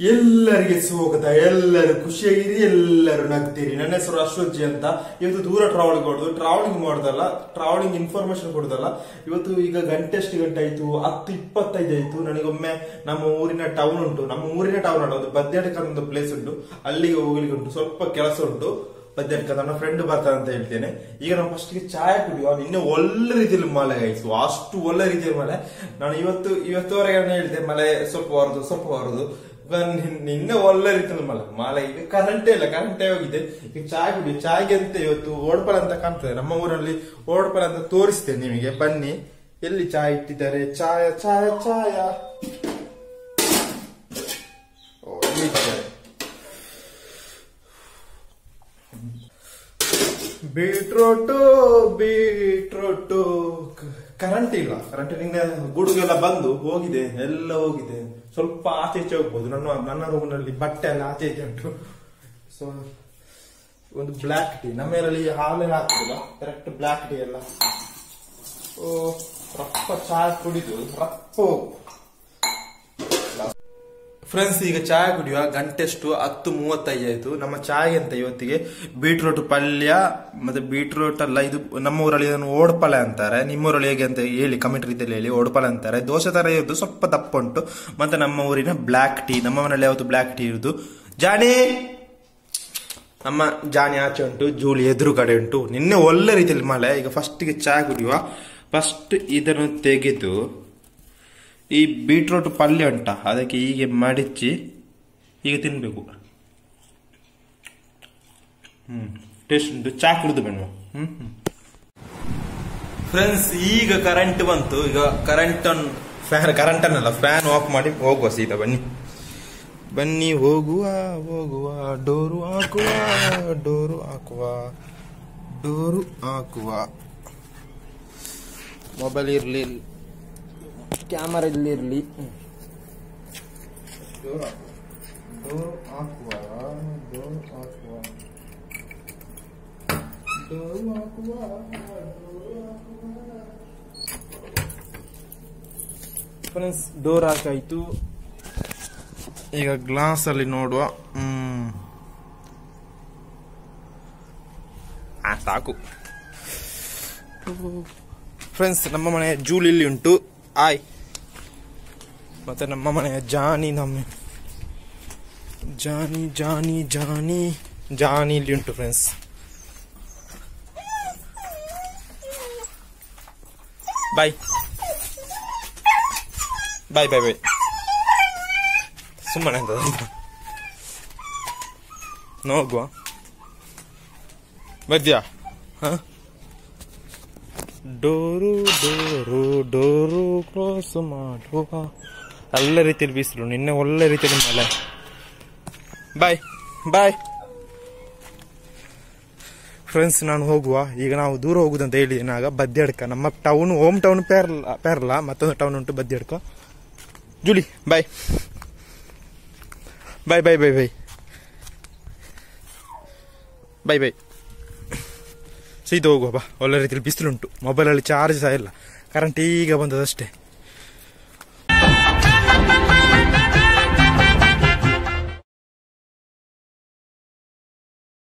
ಎಲ್ಲರಿಗೆ ಸ್ವಾಗತ ಎಲ್ಲರೂ ಖುಷಿಯಾಗಿರಿ ಎಲ್ಲರೂ ನಗ್ತೀರಿ ನನ್ನ ಹೆಸರು ಅಶ್ವಜ್ಜಿ ಅಂತ ಇವತ್ತು ದೂರ ಟ್ರಾವೆಲಿಂಗ್ ಮಾಡೋದು ಟ್ರಾವೆಲಿಂಗ್ ಮಾಡೋದಲ್ಲ ಟ್ರಾವೆಲಿಂಗ್ ಇನ್ಫಾರ್ಮೇಶನ್ ಕೊಡೋದಲ್ಲ ಇವತ್ತು ಈಗ ಗಂಟೆ ಎಷ್ಟು ಗಂಟೆ ಆಯ್ತು ಹತ್ತು ಇಪ್ಪತ್ತೈದು ಆಯ್ತು ನನಗೊಮ್ಮೆ ನಮ್ಮ ಊರಿನ ಟೌನ್ ಉಂಟು ನಮ್ಮ ಊರಿನ ಟೌನ್ ಅಲ್ಲ ಒಂದು ಬದ್ಯಾಟಕ ಒಂದು ಪ್ಲೇಸ್ ಉಂಟು ಅಲ್ಲಿಗೆ ಹೋಗ್ಲಿಕ್ಕೆ ಉಂಟು ಸ್ವಲ್ಪ ಕೆಲಸ ಉಂಟು ಬದ್ಯಾಟಕ ನನ್ನ ಫ್ರೆಂಡ್ ಬರ್ತಾನೆ ಅಂತ ಹೇಳ್ತೇನೆ ಈಗ ನಾವು ಫಸ್ಟ್ ಗೆ ಚಾಯ್ ಕುಡಿಯುವ ನಿನ್ನೆ ಒಳ್ಳೆ ರೀತಿಯಲ್ಲಿ ಮಳೆ ಆಯ್ತು ಅಷ್ಟು ಒಳ್ಳೆ ರೀತಿಯಲ್ಲಿ ಮಳೆ ನಾನು ಇವತ್ತು ಇವತ್ತುವರೆಗೆ ನಾನು ಹೇಳಿದೆ ಮಳೆ ಸ್ವಲ್ಪ ಬರುದು ಸ್ವಲ್ಪ ಬರುದು ಇವಾಗ ನಿನ್- ನಿನ್ನೆ ಒಳ್ಳೆ ರೀತಿಯಲ್ಲಿ ಮಳೆ ಮಳೆ ಈಗ ಕರೆಂಟೇ ಇಲ್ಲ ಕರೆಂಟೇ ಹೋಗಿದೆ ಈಗ ಚಾಯ್ ಕುಡಿ ಚಾಯ್ಗೆ ಅಂತ ಇವತ್ತು ಓಡ್ಪಳ ಅಂತ ಕಾಣ್ತದೆ ನಮ್ಮ ಊರಲ್ಲಿ ಓಡ್ಪಳ ಅಂತ ತೋರಿಸ್ತೇನೆ ನಿಮಗೆ ಬನ್ನಿ ಎಲ್ಲಿ ಚಾಯ್ ಇಟ್ಟಿದ್ದಾರೆ ಚಾಯ ಚಾಯ ಚಾಯ ಓ, ಇಲ್ಲಿ ಇಟ್ಟಿದ್ದಾರೆ. ಬೀಟ್ರೋಟು ಬೀಟ್ರೋಟು ಕರೆಂಟ್ ಇಲ್ಲ ಕರೆಂಟ್ ನಿನ್ನೆ ಗುಡುಗೆಲ್ಲ ಬಂದು ಹೋಗಿದೆ ಎಲ್ಲ ಹೋಗಿದೆ ಸ್ವಲ್ಪ ಆಚೆ ಈಚೆ ಹೋಗ್ಬೋದು ನನ್ನ ನನ್ನ ರೂಮ್ನಲ್ಲಿ ಬಟ್ಟೆ ಎಲ್ಲ ಆಚೆ ಈಚೆ ಉಂಟು ಸೊ ಒಂದು ಬ್ಲ್ಯಾಕ್ ಟೀ ನಮ್ಮ ಮನೆಯಲ್ಲಿ ಹಾಲೇ ಹಾಕುದಿಲ್ಲ ಕರೆಕ್ಟ್ ಬ್ಲ್ಯಾಕ್ ಟೀ ಎಲ್ಲ ಓ ರಪ್ಪ ಚಹಾ ಕುಡಿದು ರಪ್ಪ ಫ್ರೆಂಡ್ಸ್ ಈಗ ಚಾಯ್ ಕುಡಿಯುವ ಗಂಟೆಷ್ಟು ಹತ್ತು ಮೂವತ್ತೈದು ಆಯ್ತು ನಮ್ಮ ಚಾಯ್ ಅಂತ ಇವತ್ತಿಗೆ ಬೀಟ್ರೂಟ್ ಪಲ್ಯ ಮತ್ತೆ ಬೀಟ್ರೂಟ್ ಅಲ್ಲ ಇದು ನಮ್ಮ ಊರಲ್ಲಿ ಇದನ್ನು ಓಡ್ಪಳೆ ಅಂತಾರೆ ನಿಮ್ಮ ಊರಲ್ಲಿ ಹೇಗೆ ಅಂತ ಹೇಳಿ ಕಮೆಂಟ್ ರೀತಿಯಲ್ಲಿ ಹೇಳಿ ಓಡ್ಪಳೆ ಅಂತಾರೆ ದೋಸೆ ತರ ಇರೋದು ಸ್ವಲ್ಪ ದಪ್ಪ ಉಂಟು ಮತ್ತೆ ನಮ್ಮ ಊರಿನ ಬ್ಲ್ಯಾಕ್ ಟೀ ನಮ್ಮ ಮನೇಲಿ ಯಾವತ್ತು ಬ್ಲ್ಯಾಕ್ ಟೀ ಇರುದು ಜಾಣಿ ನಮ್ಮ ಜಾಣಿ ಆಚೆ ಉಂಟು ಜೂಲಿ ಎದುರು ಕಡೆ ಉಂಟು ನಿನ್ನೆ ಒಳ್ಳೆ ರೀತಿಯಲ್ಲಿ ಮಳೆ ಈಗ ಫಸ್ಟ್ಗೆ ಚಹಾ ಕುಡಿಯುವ ಫಸ್ಟ್ ಇದನ್ನು ತೆಗೆದು ಈ ಬೀಟ್ರೂಟ್ ಪಲ್ಯ ಉಂಟ ಅದಕ್ಕೆ ಹೀಗೆ ಮಡಿಚಿ ಈಗ ತಿನ್ಬೇಕು ಹ್ಮ್ ಟೇಸ್ಟ್ ಉಂಟು ಚಾ ಕುಡಿದು ಬೇಡ ಹ್ಮ್ ಫ್ರೆಂಡ್ಸ್ ಈಗ ಕರೆಂಟ್ ಬಂತು ಈಗ ಕರೆಂಟ್ ಫ್ಯಾನ್ ಕರೆಂಟ್ ಅನ್ನಲ್ಲ ಫ್ಯಾನ್ ಆಫ್ ಮಾಡಿ ಹೋಗುವ ಸೀದಾ ಬನ್ನಿ ಬನ್ನಿ ಹೋಗುವ ಹೋಗುವ ಡೋರು ಹಾಕುವ ಡೋರು ಹಾಕುವ ಡೋರು ಹಾಕುವ ಮೊಬೈಲ್ ಇರ್ಲಿ ಕ್ಯಾಮರಾ ಇಲ್ಲಿರ್ಲಿ ಡೋರ್ ಹಾಕುವ ಡೋರ್ ಹಾಕುವ ಡೋರ್ ಹಾಕುವ ಫ್ರೆಂಡ್ಸ್ ಡೋರ್ ಹಾಕಾಯ್ತು ಈಗ ಗ್ಲಾಸ್ ಅಲ್ಲಿ ನೋಡುವ ಹ್ಮ್ ಆ, ಸಾಕು ಫ್ರೆಂಡ್ಸ್ ನಮ್ಮ ಮನೆಯ ಜೂಲ್ ಇಲ್ಲಿ ಉಂಟು ಆಯ್ ಮತ್ತೆ ನಮ್ಮ ಮನೆಯ ಜಾನಿ ನಮ್ಮ ಜಾನಿ ಜಾನಿ ಜಾನಿ ಜಾನಿ ಇಲ್ಲಿ ಉಂಟು ಫ್ರೆಂಡ್ಸ್ ಬಾಯ್ ಬಾಯ್ ಬಾಯ್ ಬಾಯ್ ಸುಮ್ಮನೆ ಅಂತ ನೋಗುವ ಬರ್ತೀಯಾ ಹ ಡೋರು ಡೋರು ಡೋರು ಕ್ರಾಸ್ ಮಾಡುವ ಒಳ್ಳೆ ರೀತಿಯಲ್ಲಿ ಬೀಸಲು ನಿನ್ನೆ ಒಳ್ಳೆ ರೀತಿಯಲ್ಲಿ ಮಳೆ ಬಾಯ್ ಬಾಯ್ ಫ್ರೆಂಡ್ಸ್ ನಾನು ಹೋಗುವ ಈಗ ನಾವು ದೂರ ಹೋಗುದಂತ ಹೇಳಿದ್ದೀನಿ ಆಗ ಬದ್ಯಡ್ಕ ನಮ್ಮ town home town Perla Perla ಮತ್ತೊಂದು ಟೌನ್ ಉಂಟು ಬದ್ಯಡ್ಕ ಜುಲಿ ಬಾಯ್ ಬಾಯ್ ಬಾಯ್ ಬಾಯ್ ಬಾಯ್ ಬಾಯ್ ಬಾಯ್ ಸೀದಾ ಹೋಗುವ ಬಾ ಒಳ್ಳೆ ರೀತಿಯಲ್ಲಿ ಬಿಸಿಲುಂಟು ಮೊಬೈಲಲ್ಲಿ ಚಾರ್ಜ್ ಸಹ ಇಲ್ಲ ಕರೆಂಟ್ ಈಗ ಬಂದದಷ್ಟೇ